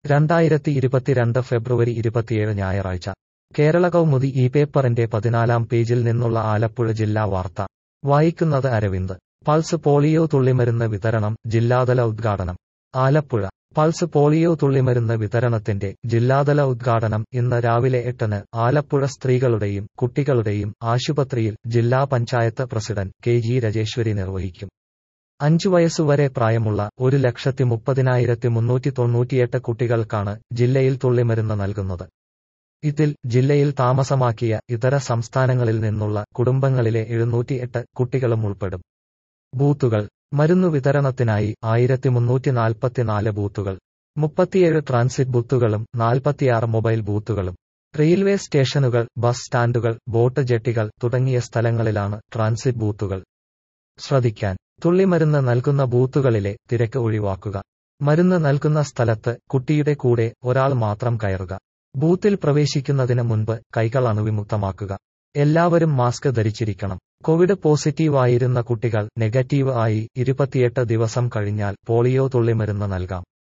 രണ്ടായിരത്തി ഇരുപത്തിരണ്ട് ഫെബ്രുവരി ഇരുപത്തിയേഴ് ഞായറാഴ്ച കേരള കൗമുദി ഈ പേപ്പറിന്റെ പതിനാലാം പേജിൽ നിന്നുള്ള ആലപ്പുഴ ജില്ലാ വാർത്ത വായിക്കുന്നത് അരവിന്ദ് പൾസ് പോളിയോ തുള്ളിമരുന്ന് വിതരണം ജില്ലാതല ഉദ്ഘാടനം ആലപ്പുഴ പൾസ് പോളിയോ തുള്ളിമരുന്ന് വിതരണത്തിന്റെ ജില്ലാതല ഉദ്ഘാടനം ഇന്ന് രാവിലെ എട്ടിന് ആലപ്പുഴ സ്ത്രീകളുടെയും കുട്ടികളുടെയും ആശുപത്രിയിൽ ജില്ലാ panchayat president K G Rajeshwari നിർവഹിക്കും അഞ്ചു വയസ്സുവരെ പ്രായമുള്ള ഒരു ലക്ഷത്തി മുപ്പതിനായിരത്തി മുന്നൂറ്റി തൊണ്ണൂറ്റിയെട്ട് കുട്ടികൾക്കാണ് ജില്ലയിൽ തുള്ളിമരുന്ന് നൽകുന്നത് ഇതിൽ ജില്ലയിൽ താമസമാക്കിയ ഇതര സംസ്ഥാനങ്ങളിൽ നിന്നുള്ള കുടുംബങ്ങളിലെ എഴുന്നൂറ്റിയെട്ട് കുട്ടികളും ഉൾപ്പെടും ബൂത്തുകൾ മരുന്നു വിതരണത്തിനായി ആയിരത്തി മുന്നൂറ്റി നാൽപ്പത്തിനാല് ബൂത്തുകൾ മുപ്പത്തിയേഴ് ട്രാൻസിറ്റ് ബൂത്തുകളും നാൽപ്പത്തിയാറ് മൊബൈൽ ബൂത്തുകളും റെയിൽവേ സ്റ്റേഷനുകൾ ബസ് സ്റ്റാൻഡുകൾ ബോട്ട് ജെട്ടികൾ തുടങ്ങിയ സ്ഥലങ്ങളിലാണ് ട്രാൻസിറ്റ് ബൂത്തുകൾ ശ്രദ്ധിക്കാൻ തുള്ളിമരുന്ന് നൽകുന്ന ബൂത്തുകളിലെ തിരക്ക് ഒഴിവാക്കുക മരുന്ന് നൽകുന്ന സ്ഥലത്ത് കുട്ടിയുടെ കൂടെ ഒരാൾ മാത്രം കയറുക ബൂത്തിൽ പ്രവേശിക്കുന്നതിന് മുൻപ് കൈകൾ അണുവിമുക്തമാക്കുക എല്ലാവരും മാസ്ക് ധരിച്ചിരിക്കണം കോവിഡ് പോസിറ്റീവായിരുന്ന കുട്ടികൾ നെഗറ്റീവ് ആയി ഇരുപത്തിയെട്ട് ദിവസം കഴിഞ്ഞാൽ പോളിയോ തുള്ളിമരുന്ന് നൽകാം